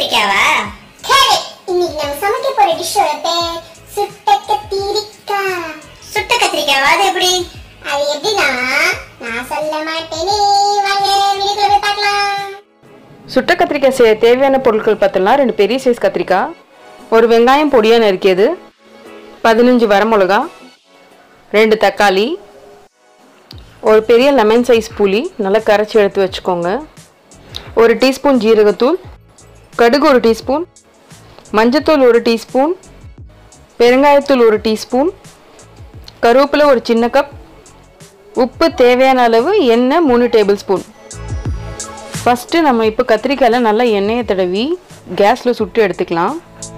கத்திரிக்காவா Correct. இன்னைக்கு நம்ம சமைக்க போற டிஷ்ஷோட பேர் சுட்ட கத்திரிக்காய் சுட்ட கத்திரிக்காவா அது எப்படி அது எப்படின்னா நான் சொல்ல மாட்டேனே வாங்க வீடியோக்குள்ள போய் பார்க்கலாம் சுட்ட கத்திரிக்காய் செய்ய தேவையான பொருட்கள் பார்த்தலாம் ரெண்டு பெரிய சைஸ் கத்திரிக்காய் ஒரு வெங்காயம் பொடியாக நறுக்கியது பதினஞ்சு வரமிளகா ரெண்டு தக்காளி ஒரு பெரிய லெமன் சைஸ் புளி நல்லா கரைச்சி எடுத்து வச்சுக்கோங்க ஒரு டீஸ்பூன் ஜீரகத்தூள் கடுகு ஒரு டீஸ்பூன் மஞ்சத்தூள் ஒரு டீஸ்பூன் பெருங்காயத்தூள் ஒரு டீஸ்பூன் கருவேப்பிலை ஒரு சின்ன கப் உப்பு தேவையான அளவு எண்ணெய் மூணு டேபிள் ஸ்பூன் ஃபஸ்ட்டு நம்ம இப்போ கத்திரிக்காயில் நல்லா எண்ணெயை தடவி கேஸில் சுட்டு எடுத்துக்கலாம்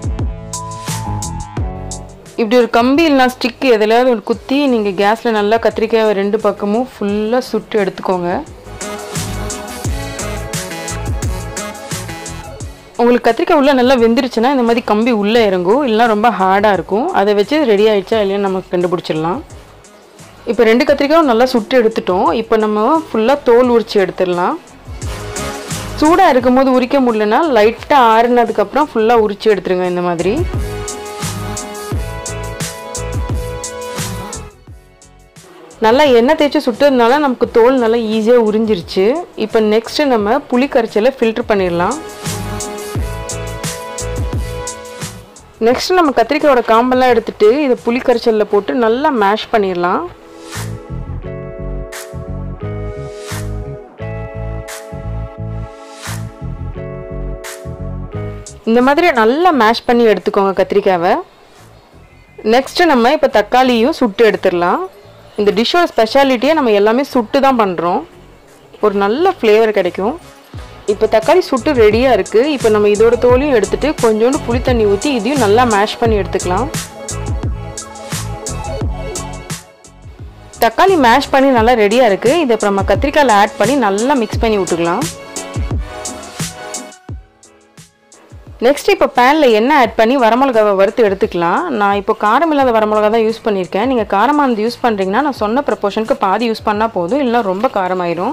இப்படி ஒரு கம்பி இல்லைனா ஸ்டிக் எதுலையாவது ஒரு குத்தி நீங்கள் கேஸில் நல்லா கத்திரிக்காயை ரெண்டு பக்கமும் ஃபுல்லாக சுட்டு எடுத்துக்கோங்க உங்களுக்கு கத்திரிக்காய் உள்ளே நல்லா வெந்துருச்சுன்னா இந்த மாதிரி கம்பி உள்ளே இறங்கும் இல்லைனா ரொம்ப ஹார்டாக இருக்கும் அதை வச்சு ரெடி ஆயிடுச்சா இல்லையா நம்ம கண்டுபிடிச்சிடலாம் இப்போ ரெண்டு கத்திரிக்காயும் நல்லா சுட்டு எடுத்துட்டோம் இப்போ நம்ம ஃபுல்லாக தோல் உரிச்சு எடுத்துடலாம் சூடாக இருக்கும்போது உரிக்க முடியலன்னா லைட்டாக ஆறுனதுக்கப்புறம் ஃபுல்லாக உரிச்சு எடுத்துருங்க இந்த மாதிரி நல்லா எண்ணெய் தேய்ச்சி சுட்டதுனால நமக்கு தோல் நல்லா ஈஸியாக உறிஞ்சிருச்சு இப்போ நெக்ஸ்ட்டு நம்ம புளி கரைச்சலை ஃபில்ட்ரு பண்ணிடலாம் நெக்ஸ்ட் நம்ம கத்திரிக்காயோட காம்பெல்லாம் எடுத்துட்டு இதை புளி கரைச்சலில் போட்டு நல்லா மேஷ் பண்ணிடலாம் இந்த மாதிரி நல்லா மேஷ் பண்ணி எடுத்துக்கோங்க கத்திரிக்காவை நெக்ஸ்ட்டு நம்ம இப்போ தக்காளியும் சுட்டு எடுத்துடலாம் இந்த டிஷ்ஷோட ஸ்பெஷாலிட்டியை நம்ம எல்லாமே சுட்டு தான் பண்ணுறோம் ஒரு நல்ல ஃப்ளேவர் கிடைக்கும் இப்போ தக்காளி சுட்டு ரெடியாக இருக்குது இப்போ நம்ம இதோட தோலையும் எடுத்துட்டு கொஞ்சோண்டு புளி தண்ணி ஊற்றி இதையும் நல்லா மேஷ் பண்ணி எடுத்துக்கலாம் தக்காளி மேஷ் பண்ணி நல்லா ரெடியாக இருக்குது இதை இப்போ நம்ம கத்திரிக்காயில் ஆட் பண்ணி நல்லா மிக்ஸ் பண்ணி விட்டுக்கலாம் நெக்ஸ்ட் இப்போ பேனில் எண்ணெய் ஆட் பண்ணி வரமிளகாவை வறுத்து எடுத்துக்கலாம் நான் இப்போ காரம் இல்லாத வரமிளகா தான் யூஸ் பண்ணியிருக்கேன் நீங்கள் காரமானது யூஸ் பண்ணுறீங்கன்னா நான் சொன்ன ப்ரப்போர்ஷனுக்கு பாதி யூஸ் பண்ணால் போதும் இல்லைனா ரொம்ப காரமாயிரும்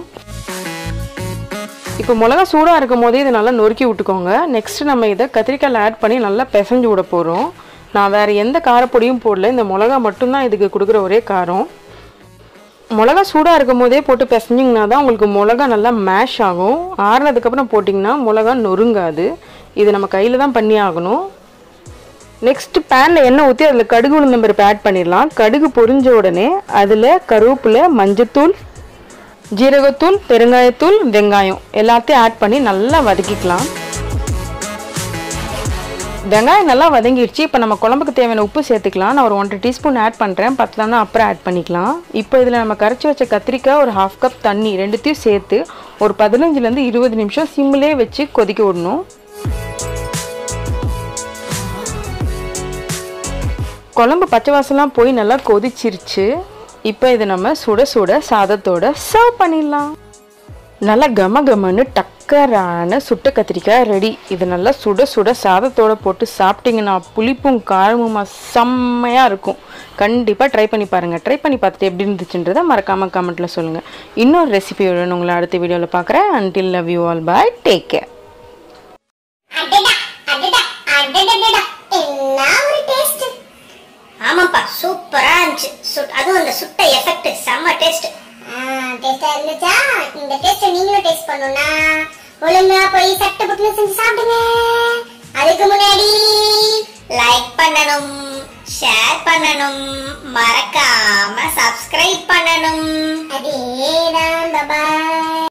இப்போ மிளகா சூடாக இருக்கும் போதே இதை நல்லா நொறுக்கி விட்டுக்கோங்க நெக்ஸ்ட் நம்ம இதை கத்திரிக்காயில் ஆட் பண்ணி நல்லா பிசைஞ்சு விட போகிறோம் நான் வேறு எந்த காரப்பொடியும் போடல இந்த மிளகா மட்டும்தான் இதுக்கு கொடுக்குற ஒரே காரம் மிளகா சூடாக இருக்கும் போதே போட்டு பிசைஞ்சிங்கன்னா தான் உங்களுக்கு மிளகா நல்லா மேஷ் ஆகும் ஆறுனதுக்கப்புறம் போட்டிங்கன்னா மிளகா நொறுங்காது இது நம்ம கையில் தான் பண்ணி ஆகணும் நெக்ஸ்ட் பேனில் எண்ணெய் ஊற்றி அதில் கடுகு உளுந்தம் பருப்பு ஆட் பண்ணிடலாம் கடுகு பொரிஞ்ச உடனே அதில் கருவேப்பிலை மஞ்சத்தூள் ஜீரகத்தூள் பெருங்காயத்தூள் வெங்காயம் எல்லாத்தையும் ஆட் பண்ணி நல்லா வதக்கிக்கலாம் வெங்காயம் நல்லா வதங்கிடுச்சு இப்போ நம்ம குழம்புக்கு தேவையான உப்பு சேர்த்துக்கலாம் நான் ஒரு ஒன்றரை டீஸ்பூன் ஆட் பண்ணுறேன் பத்தலன்னா அப்புறம் ஆட் பண்ணிக்கலாம் இப்போ இதில் நம்ம கரைச்சி வச்ச கத்திரிக்காய் ஒரு ஹாஃப் கப் தண்ணி ரெண்டுத்தையும் சேர்த்து ஒரு பதினஞ்சுலேருந்து இருபது நிமிஷம் சிம்மிலே வச்சு கொதிக்க விடணும் குழம்பு பச்சை வாசலாம் போய் நல்லா கொதிச்சிருச்சு இப்போ இதை நம்ம சுட சுட சாதத்தோட சர்வ் பண்ணிடலாம் நல்லா கம கமன்னு டக்கரான சுட்ட கத்திரிக்காய் ரெடி இது நல்லா சுட சுட சாதத்தோட போட்டு சாப்பிட்டீங்கன்னா புளிப்பும் காரமுமா செம்மையாக இருக்கும் கண்டிப்பாக ட்ரை பண்ணி பாருங்கள் ட்ரை பண்ணி பார்த்துட்டு எப்படி இருந்துச்சுன்றதை மறக்காமல் கமெண்ட்டில் சொல்லுங்கள் இன்னொரு ரெசிபியோட உங்களை அடுத்த வீடியோவில் பார்க்குறேன் until love you all bye take care அடடா அடடா அடடடடா என்ன ஒரு டேஸ்ட் ஆமாப்பா சூப்பரா இருந்துச்சு சுட் அதுவும் அந்த சுட்ட எஃபெக்ட் செம்ம டேஸ்ட் டேஸ்டா இருந்துச்சா இந்த டேஸ்ட் நீங்களும் டேஸ்ட் பண்ணணும்னா ஒழுங்கா போய் சட்டை புட்டுல செஞ்சு சாப்பிடுங்க அதுக்கு முன்னாடி லைக் பண்ணணும் ஷேர் பண்ணணும் மறக்காம சப்ஸ்கிரைப் பண்ணணும் அதேதான் பாய்